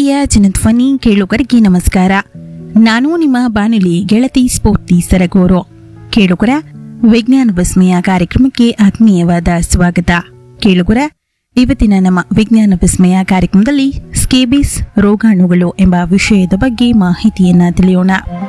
ಪ್ರೀತಿಯ ಜನಧ್ವನಿ ಕೇಳುಗರಿಗೆ ನಮಸ್ಕಾರ ನಾನು ನಿಮ್ಮ ಬಾನುಲಿ ಗೆಳತಿ ಸ್ಫೂರ್ತಿ ಸರಗೂರು ಕೇಳುಗರ ವಿಜ್ಞಾನ ವಿಸ್ಮಯ ಕಾರ್ಯಕ್ರಮಕ್ಕೆ ಆತ್ಮೀಯವಾದ ಸ್ವಾಗತ ಕೇಳುಗರ ಇವತ್ತಿನ ನಮ್ಮ ವಿಜ್ಞಾನ ವಿಸ್ಮಯ ಕಾರ್ಯಕ್ರಮದಲ್ಲಿ ಸ್ಕೇಬಿಸ್ ರೋಗಾಣುಗಳು ಎಂಬ ವಿಷಯದ ಬಗ್ಗೆ ಮಾಹಿತಿಯನ್ನ ತಿಳಿಯೋಣ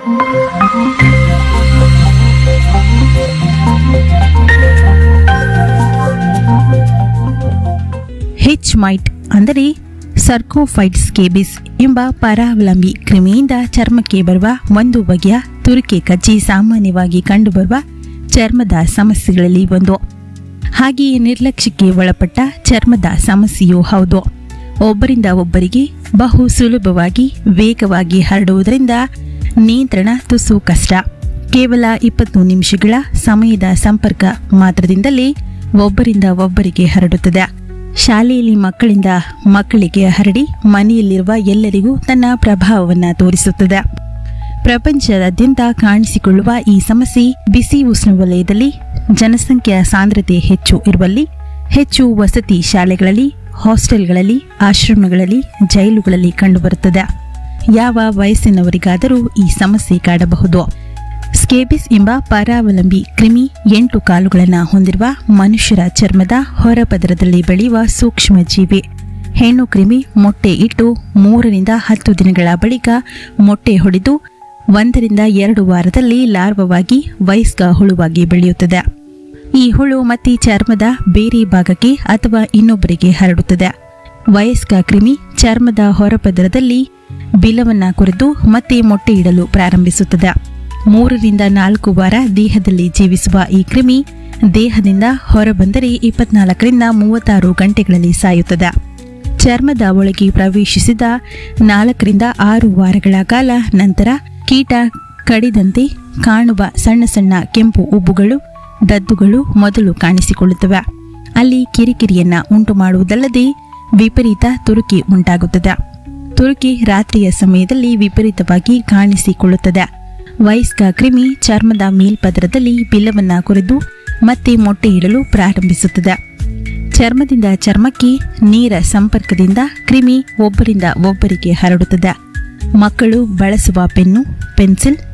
ಹೆಚ್ ಮೈಟ್ ಅಂದರೆ ಸರ್ಕೋಫೈಡ್ ಸ್ಕೇಬಿಸ್ ಎಂಬ ಪರಾವಲಂಬಿ ಕ್ರಿಮಿಯಿಂದ ಚರ್ಮಕ್ಕೆ ಬರುವ ಒಂದು ಬಗೆಯ ತುರಿಕೆ ಕಚ್ಚಿ ಸಾಮಾನ್ಯವಾಗಿ ಕಂಡುಬರುವ ಚರ್ಮದ ಸಮಸ್ಯೆಗಳಲ್ಲಿ ಒಂದು ಹಾಗೆಯೇ ನಿರ್ಲಕ್ಷ್ಯಕ್ಕೆ ಒಳಪಟ್ಟ ಚರ್ಮದ ಸಮಸ್ಯೆಯೂ ಹೌದು ಒಬ್ಬರಿಂದ ಒಬ್ಬರಿಗೆ ಬಹು ಸುಲಭವಾಗಿ ವೇಗವಾಗಿ ಹರಡುವುದರಿಂದ ನಿಯಂತ್ರಣ ತುಸು ಕಷ್ಟ ಕೇವಲ ಇಪ್ಪತ್ತು ನಿಮಿಷಗಳ ಸಮಯದ ಸಂಪರ್ಕ ಮಾತ್ರದಿಂದಲೇ ಒಬ್ಬರಿಂದ ಒಬ್ಬರಿಗೆ ಹರಡುತ್ತದೆ ಶಾಲೆಯಲ್ಲಿ ಮಕ್ಕಳಿಂದ ಮಕ್ಕಳಿಗೆ ಹರಡಿ ಮನೆಯಲ್ಲಿರುವ ಎಲ್ಲರಿಗೂ ತನ್ನ ಪ್ರಭಾವವನ್ನು ತೋರಿಸುತ್ತದೆ ಪ್ರಪಂಚದಾದ್ಯಂತ ಕಾಣಿಸಿಕೊಳ್ಳುವ ಈ ಸಮಸ್ಯೆ ಬಿಸಿ ಉಷ್ಣವಲಯದಲ್ಲಿ ಜನಸಂಖ್ಯೆಯ ಸಾಂದ್ರತೆ ಹೆಚ್ಚು ಇರುವಲ್ಲಿ ಹೆಚ್ಚು ವಸತಿ ಶಾಲೆಗಳಲ್ಲಿ ಹಾಸ್ಟೆಲ್ಗಳಲ್ಲಿ ಆಶ್ರಮಗಳಲ್ಲಿ ಜೈಲುಗಳಲ್ಲಿ ಕಂಡುಬರುತ್ತದೆ ಯಾವ ವಯಸ್ಸಿನವರಿಗಾದರೂ ಈ ಸಮಸ್ಯೆ ಕಾಡಬಹುದು ಸ್ಕೇಬಿಸ್ ಎಂಬ ಪರಾವಲಂಬಿ ಕ್ರಿಮಿ ಎಂಟು ಕಾಲುಗಳನ್ನು ಹೊಂದಿರುವ ಮನುಷ್ಯರ ಚರ್ಮದ ಹೊರಪದರದಲ್ಲಿ ಬೆಳೆಯುವ ಸೂಕ್ಷ್ಮ ಜೀವಿ ಹೆಣ್ಣು ಕ್ರಿಮಿ ಮೊಟ್ಟೆ ಇಟ್ಟು ಮೂರರಿಂದ ಹತ್ತು ದಿನಗಳ ಬಳಿಕ ಮೊಟ್ಟೆ ಹೊಡೆದು ಒಂದರಿಂದ ಎರಡು ವಾರದಲ್ಲಿ ಲಾರ್ವವಾಗಿ ವಯಸ್ಕ ಹುಳುವಾಗಿ ಬೆಳೆಯುತ್ತದೆ ಈ ಹುಳು ಮತ್ತೆ ಚರ್ಮದ ಬೇರೆ ಭಾಗಕ್ಕೆ ಅಥವಾ ಇನ್ನೊಬ್ಬರಿಗೆ ಹರಡುತ್ತದೆ ವಯಸ್ಕ ಕ್ರಿಮಿ ಚರ್ಮದ ಹೊರಪದರದಲ್ಲಿ ಬಿಲವನ್ನ ಕೊರೆದು ಮತ್ತೆ ಮೊಟ್ಟೆ ಇಡಲು ಪ್ರಾರಂಭಿಸುತ್ತದೆ ಮೂರರಿಂದ ನಾಲ್ಕು ವಾರ ದೇಹದಲ್ಲಿ ಜೀವಿಸುವ ಈ ಕ್ರಿಮಿ ದೇಹದಿಂದ ಹೊರಬಂದರೆ ಇಪ್ಪತ್ನಾಲ್ಕರಿಂದ ಮೂವತ್ತಾರು ಗಂಟೆಗಳಲ್ಲಿ ಸಾಯುತ್ತದೆ ಚರ್ಮದ ಒಳಗೆ ಪ್ರವೇಶಿಸಿದ ನಾಲ್ಕರಿಂದ ಆರು ವಾರಗಳ ಕಾಲ ನಂತರ ಕೀಟ ಕಡಿದಂತೆ ಕಾಣುವ ಸಣ್ಣ ಸಣ್ಣ ಕೆಂಪು ಉಬ್ಬುಗಳು ದದ್ದುಗಳು ಮೊದಲು ಕಾಣಿಸಿಕೊಳ್ಳುತ್ತವೆ ಅಲ್ಲಿ ಕಿರಿಕಿರಿಯನ್ನ ಉಂಟು ಮಾಡುವುದಲ್ಲದೆ ವಿಪರೀತ ತುರುಕಿ ಉಂಟಾಗುತ್ತದೆ ತುರುಕಿ ರಾತ್ರಿಯ ಸಮಯದಲ್ಲಿ ವಿಪರೀತವಾಗಿ ಕಾಣಿಸಿಕೊಳ್ಳುತ್ತದೆ ವಯಸ್ಕ ಕ್ರಿಮಿ ಚರ್ಮದ ಮೇಲ್ಪದರದಲ್ಲಿ ಬಿಲ್ಲವನ್ನ ಕೊರೆದು ಮತ್ತೆ ಮೊಟ್ಟೆ ಇಡಲು ಪ್ರಾರಂಭಿಸುತ್ತದೆ ಚರ್ಮದಿಂದ ಚರ್ಮಕ್ಕೆ ನೇರ ಸಂಪರ್ಕದಿಂದ ಕ್ರಿಮಿ ಒಬ್ಬರಿಂದ ಒಬ್ಬರಿಗೆ ಹರಡುತ್ತದೆ ಮಕ್ಕಳು ಬಳಸುವ ಪೆನ್ನು ಪೆನ್ಸಿಲ್